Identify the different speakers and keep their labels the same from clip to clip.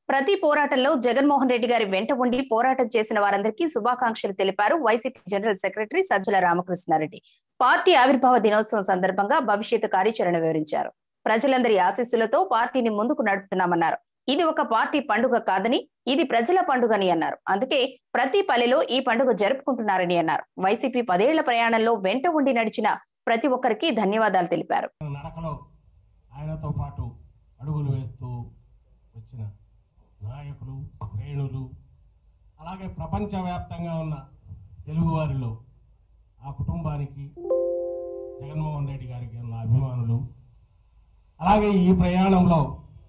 Speaker 1: ప్రతి పోరాటంలో జగన్మోహన్ రెడ్డి గారి వెంట ఉండి పోరాటం చేసిన వారందరికీ శుభాకాంక్షలు తెలిపారు YCP general secretary Sajjala Ramakrishna Reddy party ఆవిర్భావ దినోత్సవం సందర్భంగా భవిష్యత్తు కార్యాచరణ వివరించారు ప్రజలందరి ఆశీస్సులతో పార్టీని ముందుకు నడుపుతున్నామన్నారు ఇది ఒక పార్టీ పండుగ కాదని ఇది ప్రజల పండుగని అన్నారు అందుకే ప్రతి పల్లెలో ఈ పండుగ జరుపుకుంటున్నారని అన్నారు వైసీపీ పదేళ్ల ప్రయాణంలో వెంట ఉండి నడిచిన ప్రతి ఒక్కరికి ధన్యవాదాలు తెలిపారు
Speaker 2: నడకలో ఆయనతో పాటు అడుగులు వేస్తూ వచ్చిన నాయకులు శ్రేణులు అలాగే ప్రపంచవ్యాప్తంగా ఉన్న తెలుగువారిలో ఆ కుటుంబానికి జగన్మోహన్ రెడ్డి గారికి ఉన్న అభిమానులు అలాగే ఈ ప్రయాణంలో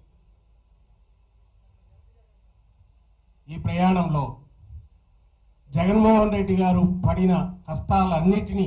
Speaker 2: ఈ ప్రయాణంలో జగన్మోహన్ రెడ్డి గారు పడిన కష్టాలన్నిటినీ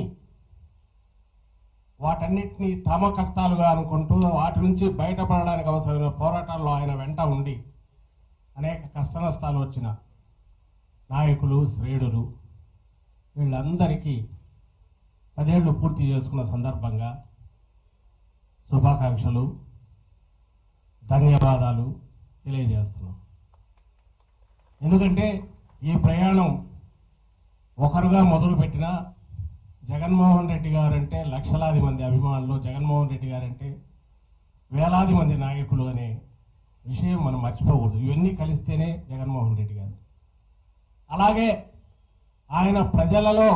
Speaker 2: వాటన్నిటినీ తమ కష్టాలుగా అనుకుంటూ వాటి నుంచి బయటపడడానికి అవసరమైన పోరాటాల్లో ఆయన వెంట ఉండి అనేక కష్ట నష్టాలు వచ్చిన నాయకులు శ్రేణులు వీళ్ళందరికీ పదేళ్లు పూర్తి చేసుకున్న సందర్భంగా శుభాకాంక్షలు ధన్యవాదాలు తెలియజేస్తున్నాం ఎందుకంటే ఈ ప్రయాణం ఒకరుగా మొదలుపెట్టిన జగన్మోహన్ రెడ్డి గారంటే లక్షలాది మంది అభిమానులు జగన్మోహన్ రెడ్డి గారంటే వేలాది మంది నాయకులు అనే విషయం మనం మర్చిపోకూడదు ఇవన్నీ కలిస్తేనే జగన్మోహన్ రెడ్డి గారు అలాగే ఆయన ప్రజలలో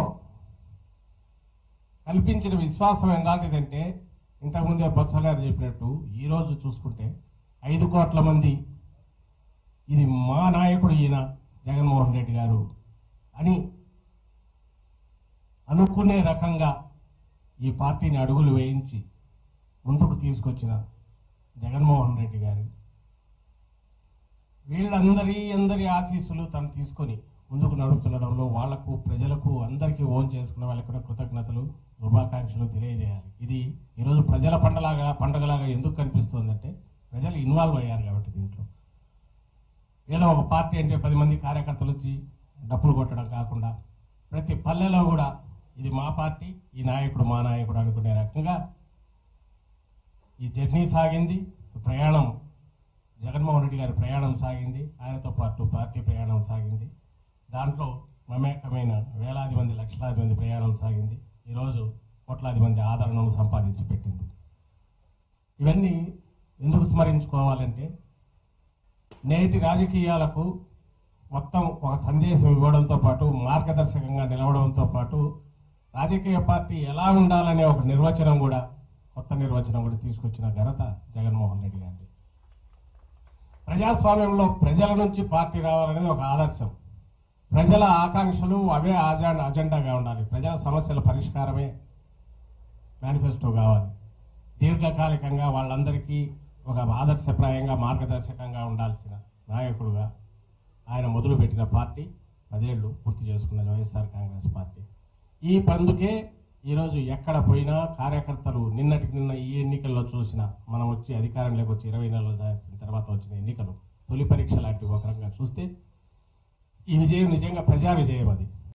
Speaker 2: కల్పించిన విశ్వాసం ఎలాంటిదంటే ఇంతకుముందే బొత్స గారు చెప్పినట్టు ఈరోజు చూసుకుంటే ఐదు కోట్ల మంది ఇది మా నాయకుడు ఈయన జగన్మోహన్ రెడ్డి గారు అని అనుకునే రకంగా ఈ పార్టీని అడుగులు వేయించి ముందుకు తీసుకొచ్చిన జగన్మోహన్ రెడ్డి గారు వీళ్ళందరి అందరి ఆశీస్సులు తను తీసుకొని ముందుకు నడుపుతుండడంలో వాళ్లకు ప్రజలకు అందరికీ ఓన్ చేసుకున్న వాళ్ళకి కూడా కృతజ్ఞతలు శుభాకాంక్షలు తెలియజేయాలి ఇది ఈరోజు ప్రజల పండలాగా పండగలాగా ఎందుకు కనిపిస్తుందంటే ప్రజలు ఇన్వాల్వ్ అయ్యారు కాబట్టి దీంట్లో ఏదో ఒక పార్టీ అంటే పది మంది కార్యకర్తలు వచ్చి డప్పులు కొట్టడం కాకుండా ప్రతి పల్లెలో కూడా ఇది మా పార్టీ ఈ నాయకుడు మా నాయకుడు అనుకునే రకంగా ఈ జర్నీ సాగింది ప్రయాణం జగన్మోహన్ రెడ్డి గారి ప్రయాణం సాగింది ఆయనతో పాటు పార్టీ ప్రయాణం సాగింది దాంట్లో మమేకమైన వేలాది మంది లక్షలాది మంది ప్రయాణం సాగింది ఈరోజు కోట్లాది మంది ఆదరణను సంపాదించి పెట్టింది ఇవన్నీ ఎందుకు స్మరించుకోవాలంటే నేటి రాజకీయాలకు మొత్తం ఒక సందేశం ఇవ్వడంతో పాటు మార్గదర్శకంగా నిలవడంతో పాటు రాజకీయ పార్టీ ఎలా ఉండాలనే ఒక నిర్వచనం కూడా కొత్త నిర్వచనం కూడా తీసుకొచ్చిన ఘనత జగన్మోహన్ రెడ్డి గారిది ప్రజాస్వామ్యంలో ప్రజల నుంచి పార్టీ రావాలనేది ఒక ఆదర్శం ప్రజల ఆకాంక్షలు అవే ఆజా అజెండాగా ఉండాలి ప్రజల సమస్యల పరిష్కారమే మేనిఫెస్టో కావాలి దీర్ఘకాలికంగా వాళ్ళందరికీ ఒక ఆదర్శప్రాయంగా మార్గదర్శకంగా ఉండాల్సిన నాయకుడుగా ఆయన మొదలుపెట్టిన పార్టీ పదేళ్లు పూర్తి చేసుకున్న వైఎస్ఆర్ కాంగ్రెస్ పార్టీ ఈ పందుకే ఈరోజు ఎక్కడ పోయినా కార్యకర్తలు నిన్నటికి నిన్న ఈ ఎన్నికల్లో చూసిన మనం వచ్చి అధికారంలోకి వచ్చి ఇరవై నెలల దాటిన తర్వాత వచ్చిన ఎన్నికలు తొలి పరీక్ష లాంటివి ఒక రకంగా చూస్తే ఈ విజయం నిజంగా ప్రజా విజయం అది